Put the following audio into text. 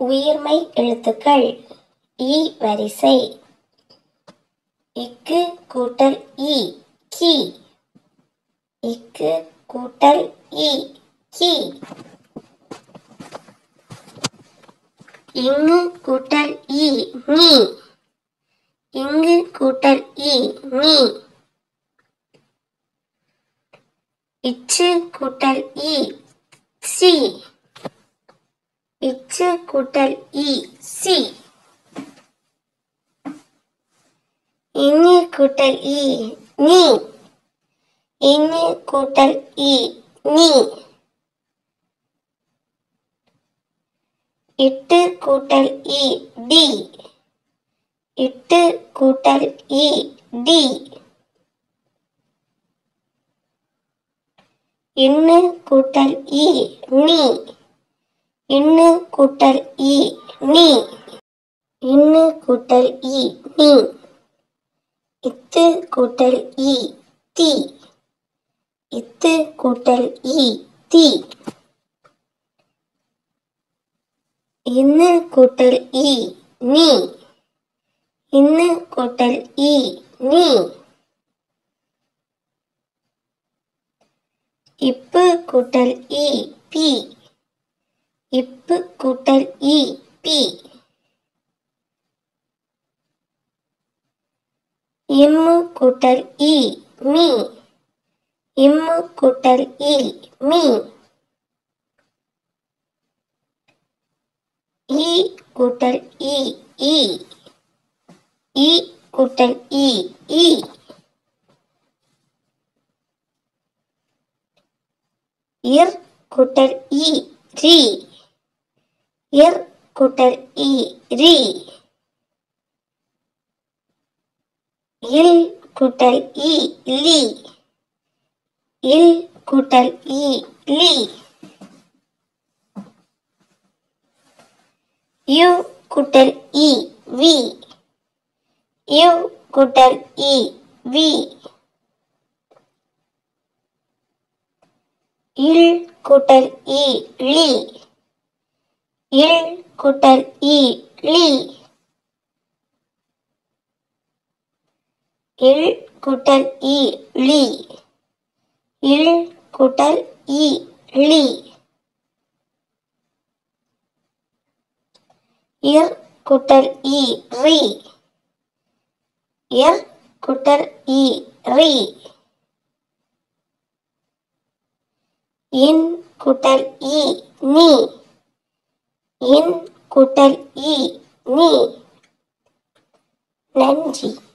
உயிர்மெய் எழுத்துக்கள் ஈ வரிசை இக்கு கூட்டல் ஈ கி இக்கு கூட்டல் ஈ கி இங்கு கூட்டல் ஈ நீ இங்கு கூட்டல் ஈ நீ இச்சு கூட்டல் ஈ சி இச்சு கூட்டல் இ சி இனி கூட்டல் இ நீ இனி கூட்டல் இ நீ இட்டு கூட்டல் இ டி இட்டு கூட்டல் இ டி இன்னு கூட்டல் இ நீ இன்னு கூட்டல் இ நீ இன்னு கூட்டல் இ நீ இத்து கூட்டல் இ தி இத்து கூட்டல் இ தி இன்னு கூட்டல் இ நீ இன்னு கூட்டல் இ நீ இப்பு கூட்டல் இ பி இப்பு கூட்டல் இ பி இம்மு கூட்டல் இ மீ இம்மு கூட்டல் இ மீ ஈ கூட்டல் இ ஈ ஈ கூட்டல் இ ஈ இர் கூட்டல் இ ரி இர் கூட்டல் இ ரி இல் கூட்டல் இ லி இல் கூட்டல் இ லி யு கூட்டல் இ வி யு கூட்டல் இ வி இல் கூட்டல் இ லி இல் கூட்டல் இ லி இல் கூட்டல் இ லி இல் கூட்டல் இ லி இர் கூட்டல் இ ரி இர் கூட்டல் இ ரி இன் கூட்டல் இ நீ இன் கூட்டல் இ நீ நன்றி